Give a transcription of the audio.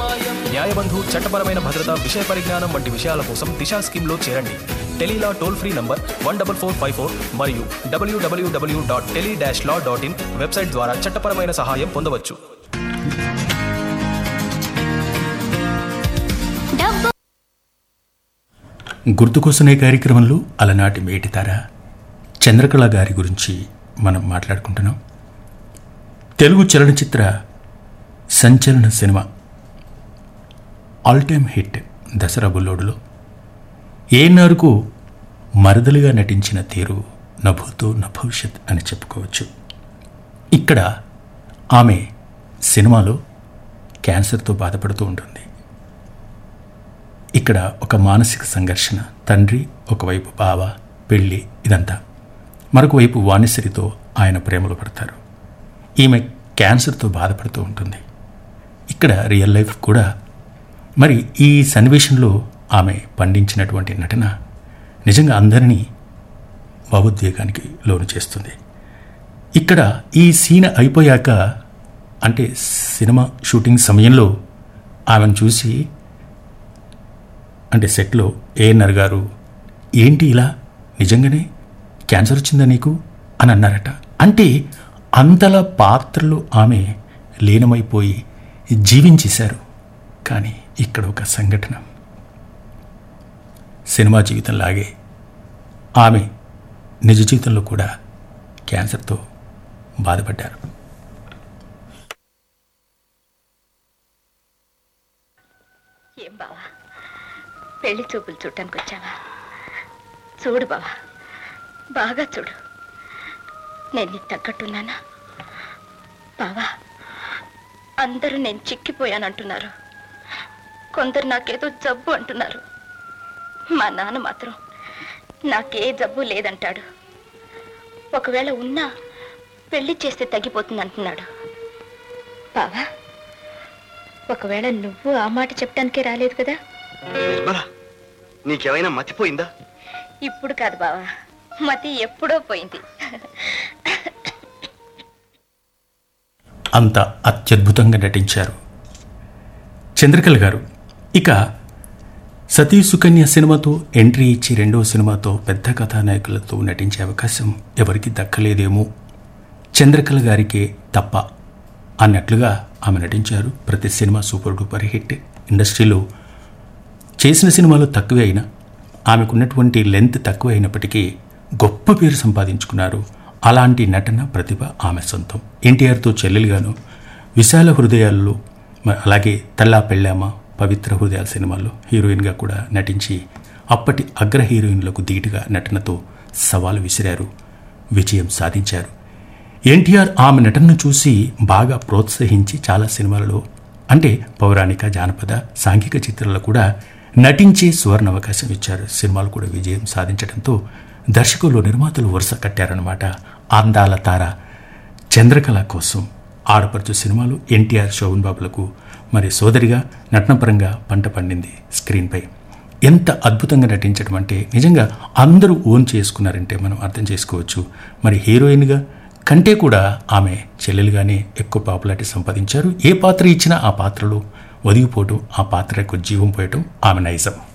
న్యాయబంధు చట్టపరమైన భద్రత విషయ పరిజ్ఞానం వంటి విషయాల కోసం దిశా స్కీమ్లో చేరండి tele law toll free number one double four five four మరియు WWW dot tele dash law dot in website ద్వారా చట్టపరమైన సహాయం పొందవచ్చు డబ్బు గుర్తుకోసనే కార్యక్రమంలో అలనాటి మేటితార చంద్రకళ గారి గురించి మనం మాట్లాడుకుంటున్నాం తెలుగు చలనచిత్ర సంచలన సినిమా ఆల్ టైమ్ హిట్ దసరా బుల్లోడులో ఏనారుకు మరదలుగా నటించిన తీరు నభూతో నభవిష్యత్ అని చెప్పుకోవచ్చు ఇక్కడ ఆమె సినిమాలో క్యాన్సర్తో బాధపడుతూ ఉంటుంది ఇక్కడ ఒక మానసిక సంఘర్షణ తండ్రి ఒకవైపు బావ పెళ్ళి ఇదంతా మరొక వైపు వాణిశ్రీతో ఆయన ప్రేమలో పడతారు ఈమె క్యాన్సర్తో బాధపడుతూ ఉంటుంది ఇక్కడ రియల్ లైఫ్ కూడా మరి ఈ సన్నివేశంలో ఆమె పండించినటువంటి నటన నిజంగా అందరినీ భావోద్వేగానికి లోను చేస్తుంది ఇక్కడ ఈ సీన్ అయిపోయాక అంటే సినిమా షూటింగ్ సమయంలో ఆమెను చూసి అంటే సెట్లో ఏఎన్ఆర్ గారు ఏంటి ఇలా నిజంగానే క్యాన్సర్ వచ్చిందా నీకు అని అన్నారట అంటే అంతలా పాత్రలు ఆమె లీనమైపోయి జీవించేశారు కానీ ఇక్కడ ఒక సంఘటన సినిమా జీవితంలాగే ఆమె నిజ జీవితంలో కూడా క్యాన్సర్తో బాధపడ్డారు ఏం బావా పెళ్లి చూపులు చూడటానికి వచ్చావా చూడు బావా బాగా చూడు నేను నీకు తగ్గట్టున్నానా బావా అందరూ నేను చిక్కిపోయానంటున్నారు కొందరు నాకేదో జబ్బు అంటున్నారు మా నాన్న మాత్రం నాకే జబ్బు లేదంటాడు ఒకవేళ ఉన్నా పెళ్లి చేస్తే తగ్గిపోతుంది అంటున్నాడు బావా ఒకవేళ నువ్వు ఆ మాట చెప్పడానికే రాలేదు కదా నిర్మల నీకేమైనా మతిపోయిందా ఇప్పుడు కాదు బావా మతి ఎప్పుడో పోయింది అంత అత్యద్భుతంగా నటించారు చంద్రకళ గారు ఇక సతీ సుకన్య సినిమాతో ఎంట్రీ ఇచ్చి రెండో సినిమాతో పెద్ద కథానాయకులతో నటించే అవకాశం ఎవరికి దక్కలేదేమో చంద్రకళ గారికే తప్ప అన్నట్లుగా ఆమె నటించారు ప్రతి సినిమా సూపర్ డూపర్ హిట్ ఇండస్ట్రీలో చేసిన సినిమాలు తక్కువే అయినా ఆమెకున్నటువంటి లెంత్ తక్కువ అయినప్పటికీ గొప్ప పేరు సంపాదించుకున్నారు అలాంటి నటన ప్రతిభ ఆమె సొంతం ఎన్టీఆర్తో చెల్లెలుగాను విశాల హృదయాల్లో మ- అలాగే తల్లా పెళ్ళామ పవిత్ర హృదయాల సినిమాల్లో హీరోయిన్గా కూడా నటించి అప్పటి అగ్ర హీరోయిన్లకు ధీటుగా నటనతో సవాలు విసిరారు విజయం సాధించారు ఎన్టీఆర్ ఆమె నటనను చూసి బాగా ప్రోత్సహించి చాలా సినిమాలలో అంటే పౌరాణిక జానపద సాంఘిక చిత్రాల్లో కూడా నటించే సువర్ణ అవకాశం ఇచ్చారు సినిమాలు కూడా విజయం సాధించడంతో దర్శకులు నిర్మాతలు వరుస కట్టారన్నమాట అందాల తార చంద్రకళ కోసం ఆడపడుచు సినిమాలు ఎన్టీఆర్ శోభన్ బాబులకు మరి సోదరిగా నటనపరంగా పంట పండింది స్క్రీన్పై ఎంత అద్భుతంగా నటించడం అంటే నిజంగా అందరూ ఓన్ చేసుకున్నారంటే మనం అర్థం చేసుకోవచ్చు మరి హీరోయిన్గా కంటే కూడా ఆమె చెల్లెలుగానే ఎక్కువ పాపులారిటీ సంపాదించారు ఏ పాత్ర ఇచ్చినా ఆ పాత్రలో ఒదిగిపోవటం ఆ పాత్రకు జీవం పోయటం ఆమె నైజం